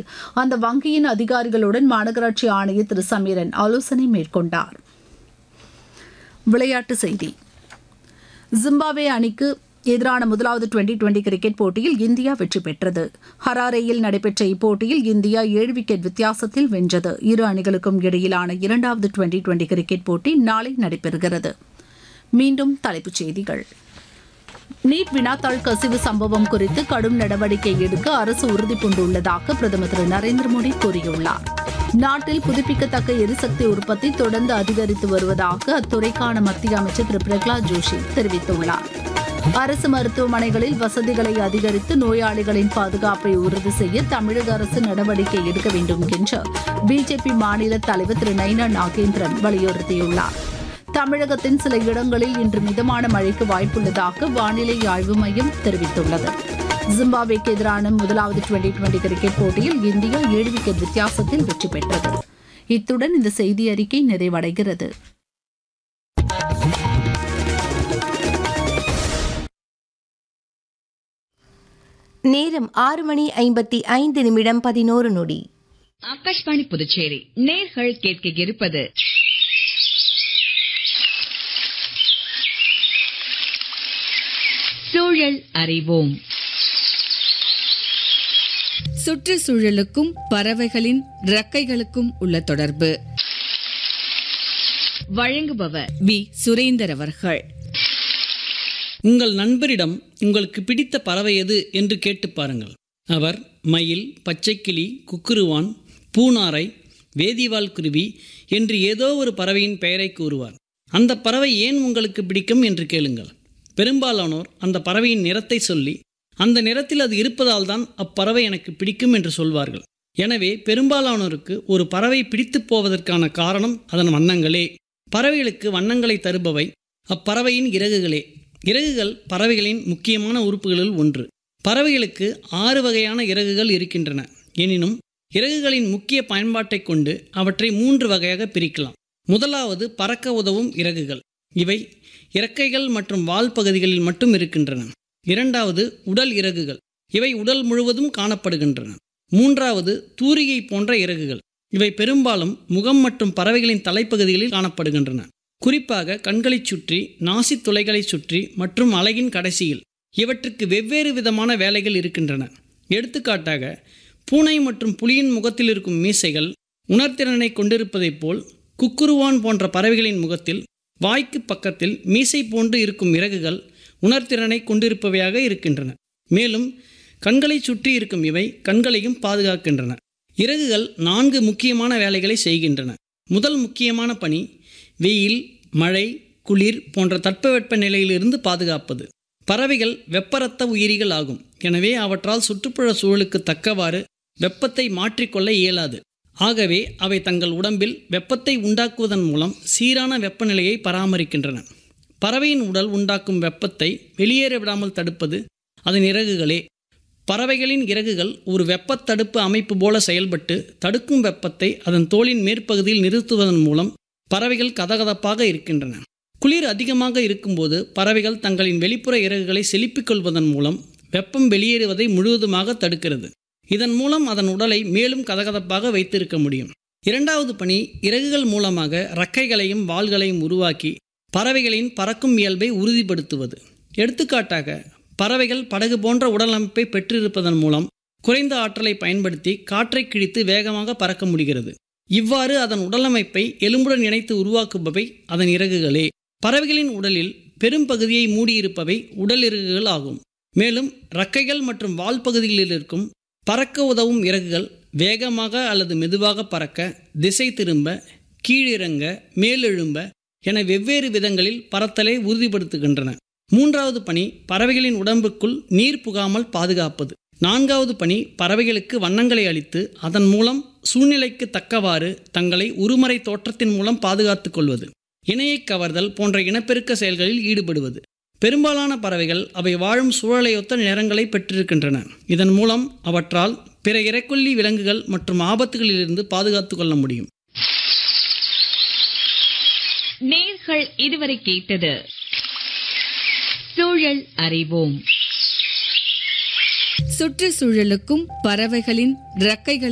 அந்த வங்கியின் அதிகாரிகளுடன் மாநகராட்சி ஆணையர் திரு சமீரன் ஆலோசனை மேற்கொண்டார் விளையாட்டுச் செய்தி ஜிம்பாப்வே அணிக்கு எதிரான முதலாவது டுவெண்டி டுவெண்டி கிரிக்கெட் போட்டியில் இந்தியா வெற்றி பெற்றது ஹராரேயில் நடைபெற்ற இப்போட்டியில் இந்தியா ஏழு விக்கெட் வித்தியாசத்தில் வென்றது இரு அணிகளுக்கும் இடையிலான இரண்டாவது டுவெண்டி டுவெண்டி கிரிக்கெட் போட்டி நாளை நடைபெறுகிறது மீண்டும் தலைப்புச் செய்திகள் நீட் வினாத்தாள் கசிவு சம்பவம் குறித்து கடும் நடவடிக்கை எடுக்க அரசு உறுதிபூண்டுள்ளதாக பிரதமர் திரு நரேந்திர மோடி கூறியுள்ளார் நாட்டில் புதுப்பிக்கத்தக்க எரிசக்தி உற்பத்தி தொடர்ந்து அதிகரித்து வருவதாக அத்துறைக்கான மத்திய அமைச்சர் திரு பிரகலாத் ஜோஷி தெரிவித்துள்ளார் அரசு மருத்துவமனைகளில் வசதிகளை அதிகரித்து நோயாளிகளின் பாதுகாப்பை உறுதி செய்ய தமிழக அரசு நடவடிக்கை எடுக்க வேண்டும் என்று பிஜேபி மாநில தலைவர் திரு நைனா நாகேந்திரன் வலியுறுத்தியுள்ளார் தமிழகத்தின் சில இடங்களில் இன்று மிதமான மழைக்கு வாய்ப்புள்ளதாக வானிலை ஆய்வு மையம் தெரிவித்துள்ளது ஜிம்பாப்வேக்கு எதிரான முதலாவது டுவெண்டி டுவெண்டி கிரிக்கெட் போட்டியில் இந்தியா ஏழு விக்கெட் வித்தியாசத்தில் வெற்றி பெற்றது இத்துடன் இந்த செய்தி அறிக்கை நிறைவடைகிறது நேரம் ஆறு மணி ஐம்பத்தி ஐந்து நிமிடம் பதினோரு நொடி ஆகாஷ்வாணி புதுச்சேரி நேர்கள் கேட்க இருப்பது சூழல் அறிவோம் சுற்றுச்சூழலுக்கும் பறவைகளின் இறக்கைகளுக்கும் உள்ள தொடர்பு வழங்குபவர் வி சுரேந்தர் அவர்கள் உங்கள் நண்பரிடம் உங்களுக்கு பிடித்த பறவை எது என்று கேட்டு பாருங்கள் அவர் மயில் பச்சைக்கிளி குக்குருவான் பூனாரை வேதிவால் குருவி என்று ஏதோ ஒரு பறவையின் பெயரை கூறுவார் அந்த பறவை ஏன் உங்களுக்கு பிடிக்கும் என்று கேளுங்கள் பெரும்பாலானோர் அந்த பறவையின் நிறத்தை சொல்லி அந்த நிறத்தில் அது இருப்பதால் தான் அப்பறவை எனக்கு பிடிக்கும் என்று சொல்வார்கள் எனவே பெரும்பாலானோருக்கு ஒரு பறவை பிடித்துப் போவதற்கான காரணம் அதன் வண்ணங்களே பறவைகளுக்கு வண்ணங்களை தருபவை அப்பறவையின் இறகுகளே இறகுகள் பறவைகளின் முக்கியமான உறுப்புகளில் ஒன்று பறவைகளுக்கு ஆறு வகையான இறகுகள் இருக்கின்றன எனினும் இறகுகளின் முக்கிய பயன்பாட்டைக் கொண்டு அவற்றை மூன்று வகையாக பிரிக்கலாம் முதலாவது பறக்க உதவும் இறகுகள் இவை இறக்கைகள் மற்றும் வால் பகுதிகளில் மட்டும் இருக்கின்றன இரண்டாவது உடல் இறகுகள் இவை உடல் முழுவதும் காணப்படுகின்றன மூன்றாவது தூரிகை போன்ற இறகுகள் இவை பெரும்பாலும் முகம் மற்றும் பறவைகளின் தலைப்பகுதிகளில் காணப்படுகின்றன குறிப்பாக கண்களைச் சுற்றி நாசி துளைகளைச் சுற்றி மற்றும் அலகின் கடைசியில் இவற்றுக்கு வெவ்வேறு விதமான வேலைகள் இருக்கின்றன எடுத்துக்காட்டாக பூனை மற்றும் புலியின் முகத்தில் இருக்கும் மீசைகள் உணர்திறனை கொண்டிருப்பதைப் போல் குக்குருவான் போன்ற பறவைகளின் முகத்தில் வாய்க்கு பக்கத்தில் மீசை போன்று இருக்கும் இறகுகள் உணர்திறனை கொண்டிருப்பவையாக இருக்கின்றன மேலும் கண்களைச் சுற்றி இருக்கும் இவை கண்களையும் பாதுகாக்கின்றன இறகுகள் நான்கு முக்கியமான வேலைகளை செய்கின்றன முதல் முக்கியமான பணி வெயில் மழை குளிர் போன்ற தட்பவெப்ப நிலையிலிருந்து பாதுகாப்பது பறவைகள் வெப்பரத்த உயிரிகள் ஆகும் எனவே அவற்றால் சுற்றுப்புற சூழலுக்கு தக்கவாறு வெப்பத்தை மாற்றிக்கொள்ள இயலாது ஆகவே அவை தங்கள் உடம்பில் வெப்பத்தை உண்டாக்குவதன் மூலம் சீரான வெப்பநிலையை பராமரிக்கின்றன பறவையின் உடல் உண்டாக்கும் வெப்பத்தை வெளியேற விடாமல் தடுப்பது அதன் இறகுகளே பறவைகளின் இறகுகள் ஒரு வெப்பத் தடுப்பு அமைப்பு போல செயல்பட்டு தடுக்கும் வெப்பத்தை அதன் தோலின் மேற்பகுதியில் நிறுத்துவதன் மூலம் பறவைகள் கதகதப்பாக இருக்கின்றன குளிர் அதிகமாக இருக்கும்போது பறவைகள் தங்களின் வெளிப்புற இறகுகளை செலுப்பிக் கொள்வதன் மூலம் வெப்பம் வெளியேறுவதை முழுவதுமாக தடுக்கிறது இதன் மூலம் அதன் உடலை மேலும் கதகதப்பாக வைத்திருக்க முடியும் இரண்டாவது பணி இறகுகள் மூலமாக ரக்கைகளையும் வாள்களையும் உருவாக்கி பறவைகளின் பறக்கும் இயல்பை உறுதிப்படுத்துவது எடுத்துக்காட்டாக பறவைகள் படகு போன்ற உடலமைப்பை பெற்றிருப்பதன் மூலம் குறைந்த ஆற்றலை பயன்படுத்தி காற்றை கிழித்து வேகமாக பறக்க முடிகிறது இவ்வாறு அதன் உடலமைப்பை எலும்புடன் இணைத்து உருவாக்குபவை அதன் இறகுகளே பறவைகளின் உடலில் பெரும் பகுதியை மூடியிருப்பவை உடல் இறகுகள் ஆகும் மேலும் ரக்கைகள் மற்றும் வால் பகுதிகளில் இருக்கும் பறக்க உதவும் இறகுகள் வேகமாக அல்லது மெதுவாக பறக்க திசை திரும்ப கீழிறங்க மேலெழும்ப என வெவ்வேறு விதங்களில் பறத்தலை உறுதிப்படுத்துகின்றன மூன்றாவது பணி பறவைகளின் உடம்புக்குள் நீர் புகாமல் பாதுகாப்பது நான்காவது பணி பறவைகளுக்கு வண்ணங்களை அளித்து அதன் மூலம் சூழ்நிலைக்கு தக்கவாறு தங்களை உருமறை தோற்றத்தின் மூலம் பாதுகாத்துக் கொள்வது இணையை கவர்தல் போன்ற இனப்பெருக்க செயல்களில் ஈடுபடுவது பெரும்பாலான பறவைகள் அவை வாழும் சூழலையொத்த நிறங்களை பெற்றிருக்கின்றன இதன் மூலம் அவற்றால் பிற இறைக்கொல்லி விலங்குகள் மற்றும் ஆபத்துகளிலிருந்து பாதுகாத்துக் கொள்ள முடியும் நேர்கள் இதுவரை கேட்டது சூழல் அறிவோம் சுற்றுச்சூழலுக்கும் பறவைகளின் இறக்கைகள்